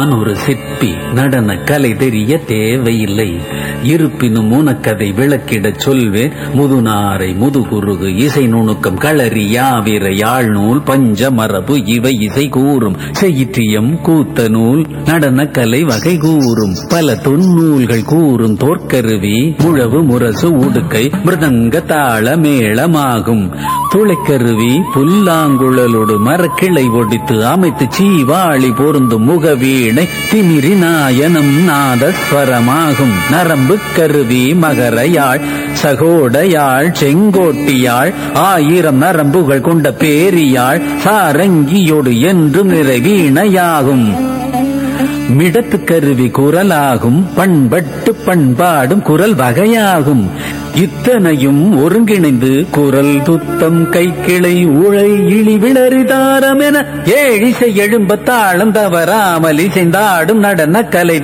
நான் ஒரு சிற்பி நடன கலை தெரிய தேவையில்லை இருப்பினும் உனக்கதை விளக்கிடச் சொல்வேன் முதுநாரை முதுகுருகு இசை நுணுக்கம் களரி யாவிர யாழ்நூல் பஞ்ச மரபு இவை இசை கூறும் செய்யிற்றியம் கூத்த நூல் நடன கலை வகை கூறும் பல தொன்னூல்கள் கூறும் தோற்கருவி முழவு முரசு உடுக்கை மிருதங்க தாள மேளமாகும் துளைக்கருவி புல்லாங்குழலோடு மரக்கிளை ஒடித்து அமைத்து சீவாளி பொருந்தும் முகவீணை திமிரி நாயனம் நாதஸ்வரமாகும் நரம்பு கருவி மகர யாழ் சகோட யாழ் செங்கோட்டியாழ் ஆயிரம் நரம்புகள் கொண்ட பேரியாழ் சாரங்கியோடு என்றும் நிறைவீணையாகும் மிடத்து கருவி குரலாகும் பண்பட்டு பண்பாடும் குரல் வகையாகும் இத்தனையும் ஒருங்கிணைந்து குரல் துத்தம் கைக்கிளை உழை இழி விளரிதாரம் என ஏழிசை எழும்ப தாளம் தவறாமல் இசைந்தாடும் நடன கலை